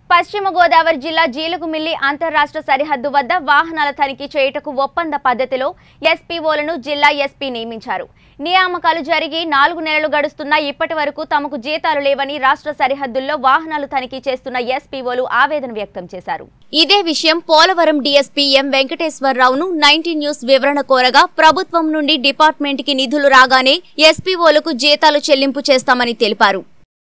పశ్చిమ గోదావరి జిల్లా జీలుగుమిల్లి అంతర్రాష్ట్ర సరిహద్దు వద్ద వాహనాల తనిఖీ చేయుటకు ఒప్పంద పద్ధతిలో ఎస్పీఓలను జిల్లా ఎస్పీ నియమించారు నియామకాలు జరిగి నాలుగు నెలలు గడుస్తున్నా ఇప్పటి వరకు తమకు జీతాలు లేవని రాష్ట్ర సరిహద్దుల్లో వాహనాలు తనిఖీ చేస్తున్న ఎస్పీఓలు ఆవేదన వ్యక్తం చేశారు ఇదే విషయం పోలవరం డీఎస్పీ ఎం వెంకటేశ్వరరావును నైన్టీ న్యూస్ వివరణ కోరగా ప్రభుత్వం నుండి డిపార్ట్మెంట్ కి నిధులు రాగానే ఎస్పీఓలకు జీతాలు చెల్లింపు చేస్తామని తెలిపారు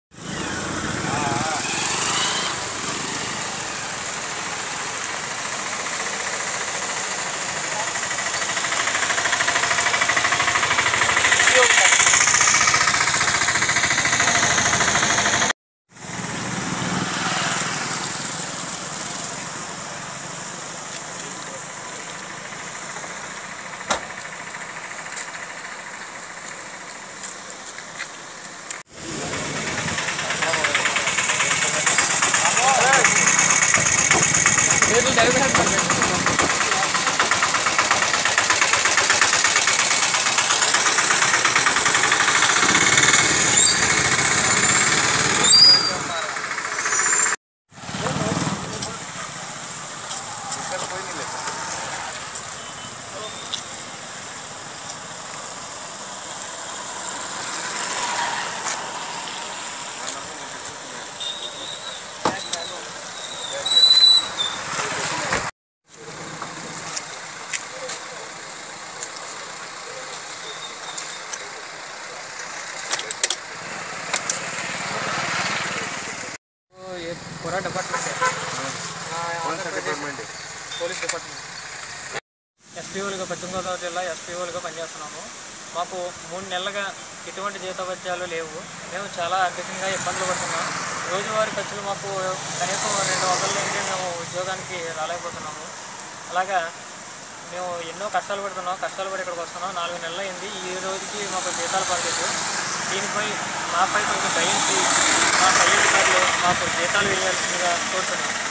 ये पूरा डिपार्टमेंट है कौन सा डिपार्टमेंट है పోలీస్ డిపార్ట్మెంట్ ఎస్పీఓలుగా పశ్చిమ గోదావరి జిల్లా ఎస్పీఓలుగా పనిచేస్తున్నాము మాకు మూడు నెలలుగా ఎటువంటి జీతభత్యాలు లేవు మేము చాలా ఆర్థికంగా ఇబ్బందులు పడుతున్నాం రోజువారీ ఖర్చులు మాకు కనీసం రెండు వందల నుండి మేము ఉద్యోగానికి రాలేకపోతున్నాము అలాగా మేము ఎన్నో కష్టాలు పడుతున్నాం కష్టాలు పడి ఇక్కడికి వస్తున్నాం నాలుగు నెలలు అయింది ఈ రోజుకి మాకు జీతాలు పడలేదు దీనిపై మాపై కొంచెం దయించి మా పై అధికారులు మాకు జీతాలు వేయాల్సిందిగా కోరుతున్నాం